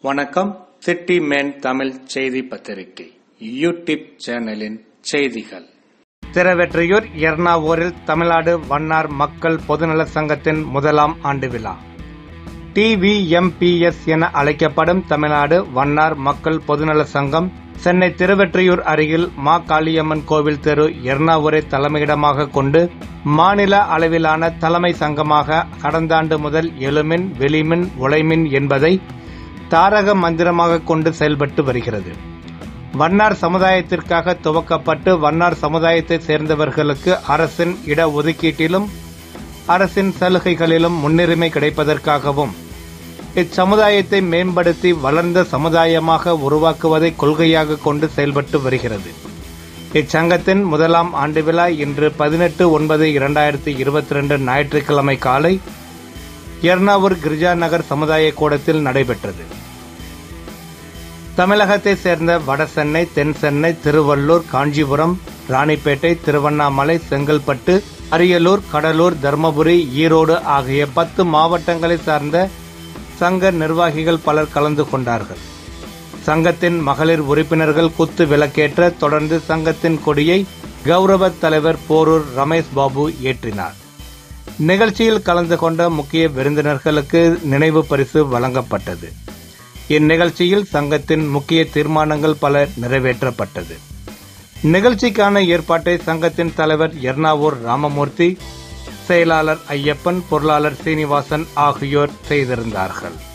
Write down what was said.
வணக்கம் city man Tamil செய்தி பத்திரிகை யூடியூப் சேனலின் செய்திகள் திருவெற்றியூர் எர்ணாவூரில் தமிழ்நாடு வண்ணார் மக்கள் பொதுநல சங்கத்தின் முதலாம் ஆண்டு விழா டிவிஎம்பிஎஸ் என அழைக்கப்படும் தமிழ்நாடு வண்ணார் மக்கள் பொதுநல சங்கம் சென்னை திருவெற்றியூர் அருகில் மா காளியம்மன் கோவில் தெரு எர்ணாவூரை தலைமையிடமாக கொண்டு மாநில அளவிலான தலைமை சங்கமாக கடந்த ஆண்டு முதல் எழுமின் வெளிமின் உழைமின் என்பதை தாரக மந்திரமாக கொண்டு செயல்பட்டு வருகிறது வண்ணார் சமுதாயத்திற்காக துவக்கப்பட்டு வண்ணார் சமுதாயத்தை சேர்ந்தவர்களுக்கு அரசின் இட ஒதுக்கீட்டிலும் அரசின் சலுகைகளிலும் முன்னுரிமை கிடைப்பதற்காகவும் இச்சமுதாயத்தை மேம்படுத்தி வளர்ந்த சமுதாயமாக உருவாக்குவதை கொள்கையாக கொண்டு செயல்பட்டு வருகிறது இச்சங்கத்தின் முதலாம் ஆண்டு விழா இன்று பதினெட்டு ஒன்பது இரண்டாயிரத்தி இருபத்தி ரெண்டு ஞாயிற்றுக்கிழமை காலை எர்ணாவூர் கிரிஜா நகர் சமுதாய கூடத்தில் நடைபெற்றது தமிழகத்தை சேர்ந்த வட சென்னை தென் சென்னை திருவள்ளூர் காஞ்சிபுரம் ராணிப்பேட்டை திருவண்ணாமலை செங்கல்பட்டு அரியலூர் கடலூர் தருமபுரி ஈரோடு ஆகிய பத்து மாவட்டங்களை சார்ந்த சங்க நிர்வாகிகள் பலர் கலந்து கொண்டார்கள் சங்கத்தின் மகளிர் உறுப்பினர்கள் குத்து விளக்கேற்ற தொடர்ந்து சங்கத்தின் கொடியை கௌரவ தலைவர் போரூர் ரமேஷ் பாபு ஏற்றினார் நிகழ்ச்சியில் கலந்து கொண்ட முக்கிய விருந்தினர்களுக்கு நினைவு பரிசு வழங்கப்பட்டது இந்நிகழ்ச்சியில் சங்கத்தின் முக்கிய தீர்மானங்கள் பல நிறைவேற்றப்பட்டது நிகழ்ச்சிக்கான ஏற்பாட்டை சங்கத்தின் தலைவர் எர்ணாவூர் ராமமூர்த்தி செயலாளர் ஐயப்பன் பொருளாளர் சீனிவாசன் ஆகியோர் செய்திருந்தார்கள்